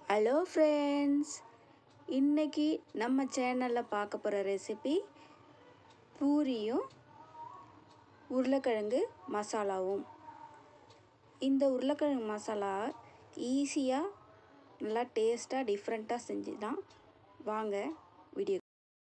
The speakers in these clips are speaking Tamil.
ஹலோ ஃப்ரெண்ட்ஸ் இன்னைக்கு நம்ம சேனலில் பார்க்க போகிற ரெசிபி பூரியும் உருளைக்கிழங்கு மசாலாவும் இந்த உருளைக்கிழங்கு மசாலா ஈஸியாக நல்லா டேஸ்ட்டாக டிஃப்ரெண்ட்டாக செஞ்சு தான் வாங்க வீடியோ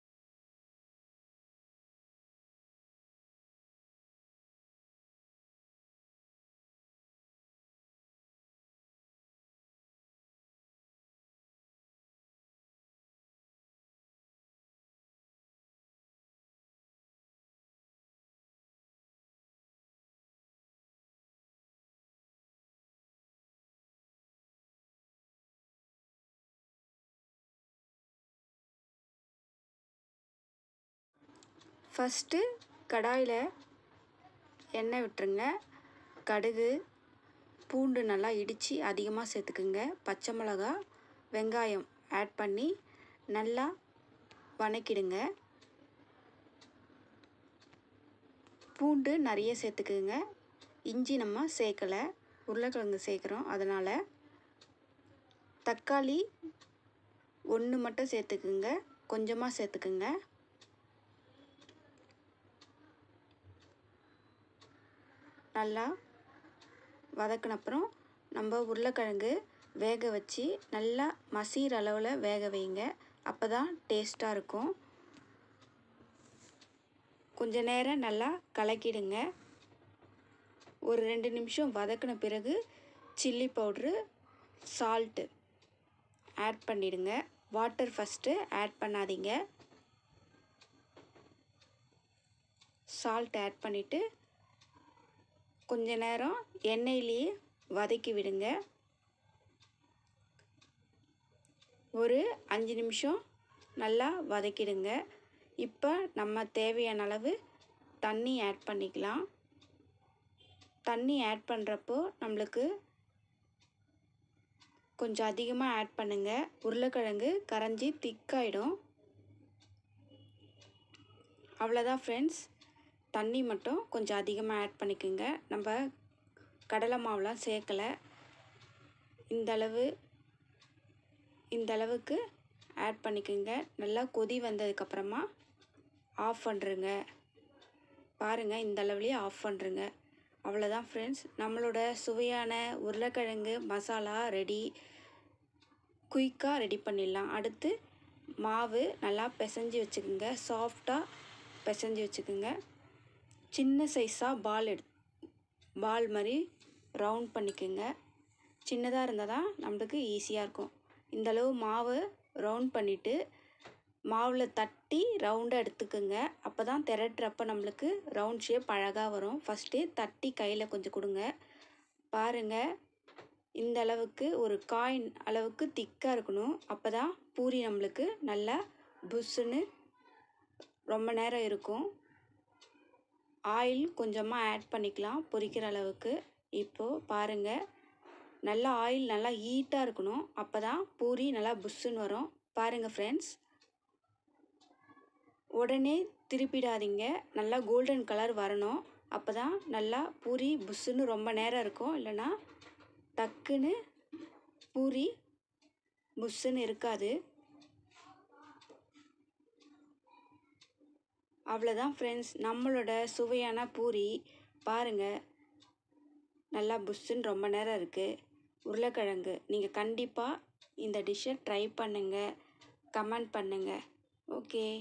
ஃபஸ்ட்டு கடாயில் எண்ணெய் விட்டுருங்க கடுகு பூண்டு நல்லா இடித்து அதிகமாக சேர்த்துக்குங்க பச்சை மிளகா வெங்காயம் ஆட் பண்ணி நல்லா வணக்கிடுங்க பூண்டு நிறைய சேர்த்துக்குங்க இஞ்சி நம்ம சேர்க்கலை உருளைக்கிழங்கு சேர்க்குறோம் அதனால் தக்காளி ஒன்று மட்டும் சேர்த்துக்குங்க கொஞ்சமாக சேர்த்துக்குங்க நல்லா வதக்கினப்புறம் நம்ம உருளைக்கிழங்கு வேக வச்சு நல்லா மசீர் அளவில் வேக வைங்க அப்போ தான் டேஸ்ட்டாக இருக்கும் கொஞ்ச நேரம் நல்லா கலக்கிடுங்க ஒரு ரெண்டு நிமிஷம் வதக்கின பிறகு சில்லி பவுட்ரு சால்ட்டு ஆட் பண்ணிடுங்க வாட்டர் ஃபஸ்ட்டு ஆட் பண்ணாதீங்க சால்ட் ஆட் பண்ணிவிட்டு கொஞ்ச நேரம் எண்ணெயிலேயே வதக்கி விடுங்க ஒரு அஞ்சு நிமிஷம் நல்லா வதக்கிடுங்க இப்போ நம்ம தேவையான அளவு தண்ணி ஆட் பண்ணிக்கலாம் தண்ணி ஆட் பண்ணுறப்போ நம்மளுக்கு கொஞ்சம் அதிகமாக ஆட் பண்ணுங்கள் உருளைக்கிழங்கு கரைஞ்சி திக்காயிடும் அவ்வளோதான் ஃப்ரெண்ட்ஸ் தண்ணி மட்டும் கொஞ்சம் அதிகமாக ஆட் பண்ணிக்கோங்க நம்ம கடலை மாவுலாம் சேர்க்கலை இந்தளவு இந்தளவுக்கு ஆட் பண்ணிக்கோங்க நல்லா கொதி வந்ததுக்கப்புறமா ஆஃப் பண்ணுறங்க பாருங்கள் இந்த அளவுலேயே ஆஃப் பண்ணுறங்க அவ்வளோதான் ஃப்ரெண்ட்ஸ் நம்மளோட சுவையான உருளைக்கிழங்கு மசாலா ரெடி குயிக்காக ரெடி பண்ணிடலாம் அடுத்து மாவு நல்லா பிசைஞ்சு வச்சுக்கோங்க சாஃப்டாக பிசைஞ்சு வச்சுக்கோங்க சின்ன சைஸாக பால் எடு பால் மாதிரி ரவுண்ட் பண்ணிக்கோங்க சின்னதாக இருந்தால் தான் நம்மளுக்கு ஈஸியாக இருக்கும் இந்தளவு மாவு ரவுண்ட் பண்ணிவிட்டு மாவில் தட்டி ரவுண்டாக எடுத்துக்கோங்க அப்போ தான் திரட்டுறப்ப நம்மளுக்கு ரவுண்ட் ஷேப் அழகாக வரும் ஃபஸ்ட்டு தட்டி கையில் கொஞ்சம் கொடுங்க பாருங்கள் இந்த அளவுக்கு ஒரு காயின் அளவுக்கு திக்காக இருக்கணும் அப்போ தான் பூரி நம்மளுக்கு நல்லா புஷ்ஷுன்னு ரொம்ப நேரம் இருக்கும் ஆயில் கொஞ்சமாக ஆட் பண்ணிக்கலாம் பொரிக்கிற அளவுக்கு இப்போது பாருங்கள் நல்லா ஆயில் நல்லா ஹீட்டாக இருக்கணும் அப்போ தான் பூரி நல்லா புஷ்ஷுன்னு வரும் பாருங்கள் ஃப்ரெண்ட்ஸ் உடனே திருப்பிடாதீங்க நல்லா கோல்டன் கலர் வரணும் அப்போ தான் நல்லா பூரி புஷ்ஷுன்னு ரொம்ப நேரம் இருக்கும் இல்லைன்னா டக்குன்னு பூரி புஷ்ஷுன்னு இருக்காது அவ்வளோதான் ஃப்ரெண்ட்ஸ் நம்மளோட சுவையான பூரி பாருங்கள் நல்லா புஷ்ஷுன்னு ரொம்ப நேரம் இருக்குது உருளைக்கிழங்கு நீங்கள் கண்டிப்பாக இந்த டிஷ்ஷை ட்ரை பண்ணுங்கள் கமெண்ட் பண்ணுங்கள் ஓகே